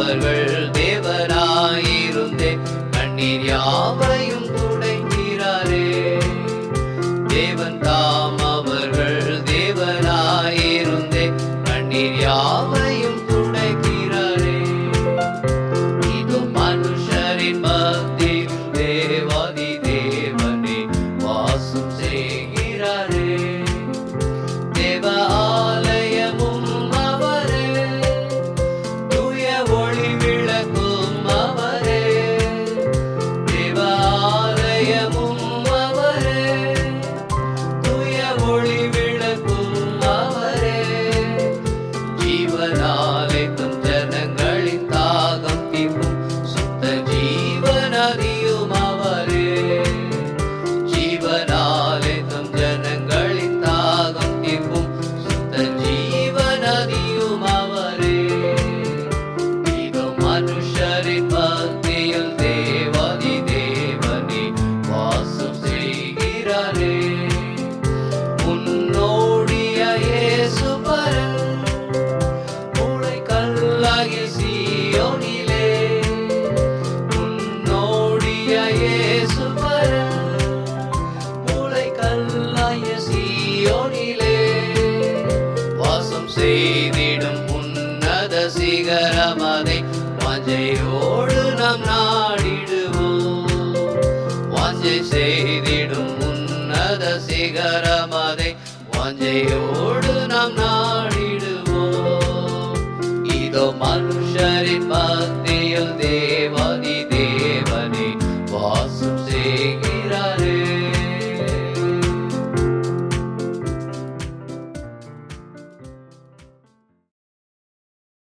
அவர்கள் தேவனாயிருந்தே கண்ணீர் யாவையும் துடைக்கிறாரே தேவன் தாம் அவர்கள் தேவனாயிருந்தே கண்ணீர் யாவையும் துடைக்கிறாரே இது மனுஷரின் மத்தியில் தேவாதி தேவனே வாசம் செய்கிறாரே தேவ ஆலயமும் அவரே தூய ஒளி விளக்கும் அவரே தேவ ஆலயமும் அவரே தூய ஒளி விளக்கும் அவரே ஜீவனாலே தம் ஜனங்களின் தாகம் தீர்க்கும் சுத்த ஜீவநதியும் அவரே ஜீவனாலே தம் ஜனங்களின் தாகம் தீர்க்கும் சுத்த ஜீவநதியும் அவரே இதோ மனுஷரின் மத்தியில் தேவாதி தேவனே வாசம் செய்கிறாரே முன்னோடிய இயேசு பரன் மூளை கல்லாகிய சீயோனிலே முன்னோடிய இயேசு பரன் மூளை கல்லாகிய சீயோனிலே வாசம் செய்திடும் உன்னத சிகரமதை வாஞ்சையோடு நாம் நாடிடுவோம் வாஞ்சை செய்திடும் உன்னத சிகரமதை வாஞ்சையோடு நாம் நாடிடுவோம் இதோ மனுஷரின் மத்தியில்